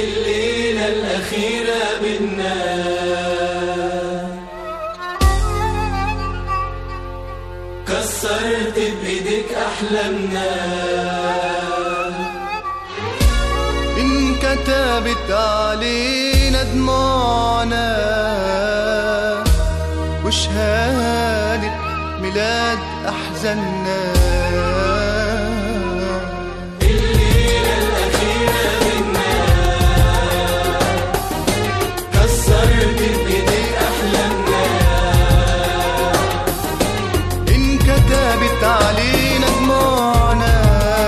الليلة الأخيرة بينا كسرت بإيديك أحلامنا انكتبت علينا دموعنا وشهادة ميلاد أحزاننا الليلة الأخيرة بينا كسرت بإيديك أحلامنا انكتبت علينا دموعنا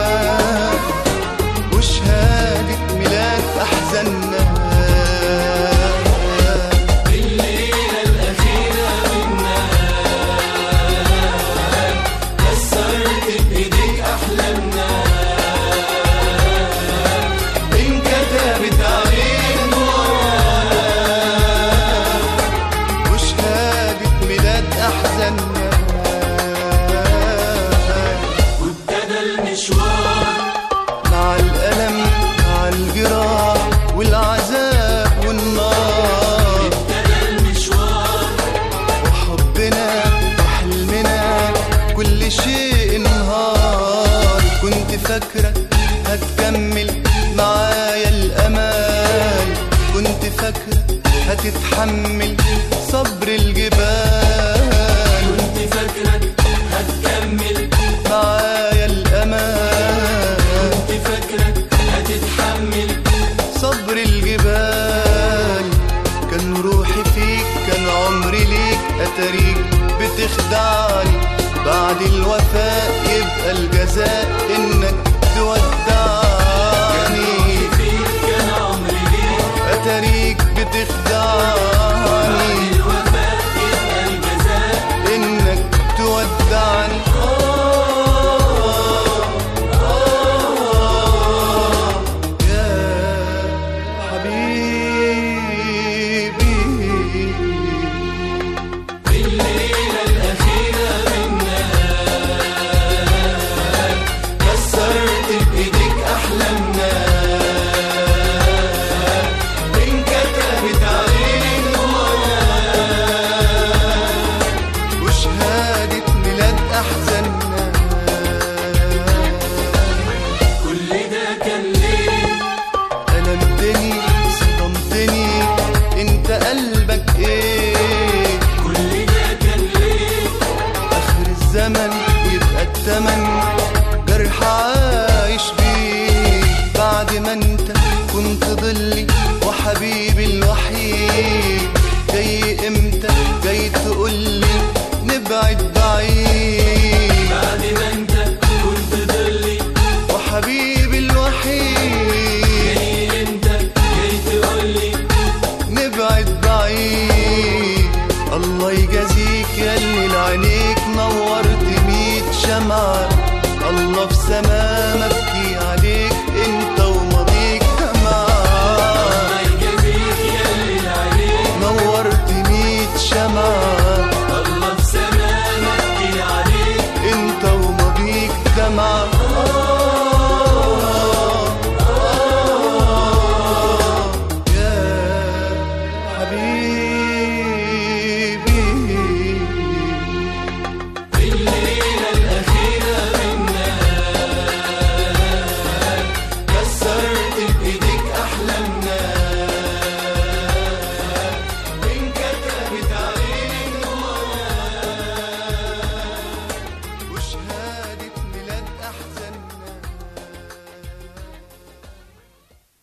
وشهادة ميلاد أحزاننا الليلة الأخيرة بينا كسرت بإيديك أحلامنا انكتبت علينا دموعنا وشهادة ميلاد أحزاننا وابتدى المشوار مع الألم مع الجراح والعذاب والنار ابتدى المشوار وحبنا وحلمنا كل شيء انهار كنت فاكرة هتكمل معايا الأمان كنت فاكرة هتتحمل صبر الجبال كنت فاكرك هتكمل معايا الأمان كنت فاكرك هتتحمل صبر الجبال كان روحي فيك كان عمري ليك أتريك بتخدعني بعد الوفاء يبقى الجزاء إنك تودعني فيك كان عمري ليك أتريك بتخدعني الوفاء يبقى الجزاء إنك تودعني يا حبيبي الليلة الأخيرة بينا كسرت بإيديك أحلامنا انكتبت علينا دموعنا وشهادة ميلاد أحزاننا كل ده كان ليه ألمتني صدمتني انت قلبك ايه كل ده كان ليه آخر الزمن يبقى التمن جرح عايش بيه بعد ما انت كنت ظلي وحبيبي الوحيد جاي امتى جاي تقولي نبعد بعيد بعد ما انت كنت ضلي وحبيبي الوحيد جاي انت جاي تقولي نبعد بعيد الله يجازيك يا اللي لعينيك نورت ميت شمعة